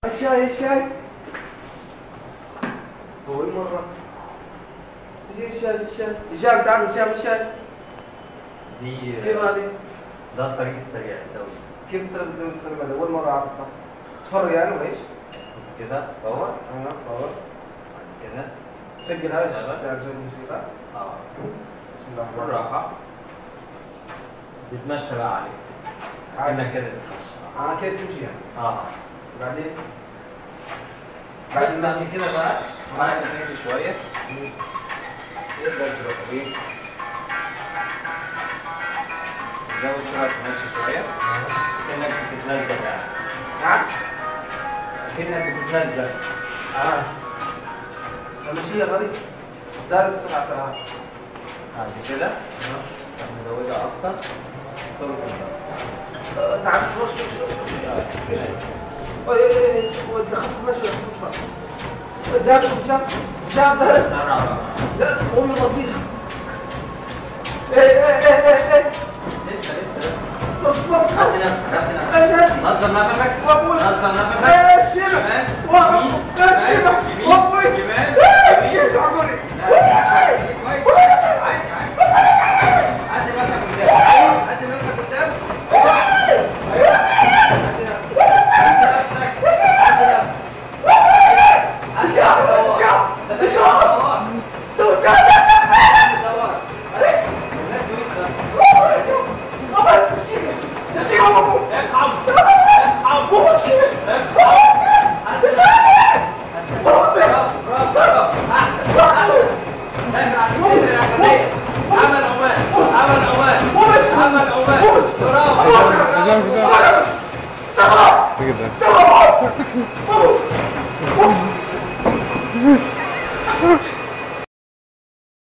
الشاي الشاي أول مرة زي الشاي الشاي هشام تعال هشام الشاي دي كيف هذه؟ ده الطريق السريع الدولي كيف تقدر السلمة أول مرة أعرفها تفرج يعني وإيش؟ بص كده دور أنا باور بعد كده سجل هذا تمام. تعال زي الموسيقى اه بسم الله الرحمن الرحيم بالراحة بتمشى بقى عليك عادي. كأنك كده بتمشي أنا كيف تمشي يعني اه بعدين بعد ما كده بقى معاك تمشي شوية يقدر تروح إيه؟ زود سرعة تمشي شوية كأنك بتتنزل يعني نعم كأنك بتتنزل آه المشي غريب زادت سرعة ترى بعد كده نزودها أكتر طرق تعال شوف شوف شوف شوف اي اي اي ودخلت مشي زاد هشام هشام زاد سرعة بقى لا امي نظيفه اي اي اي اي اي لسه لسه بص بص هات نفسك هات نفسك اي نفسي نظم نفسك وابوي نظم نفسك اي الشبع شمال وابوي يمين الشبع يمين وابوي شمال الشبع عمري عمل عمان عمل عمان عمل عمان برافو كده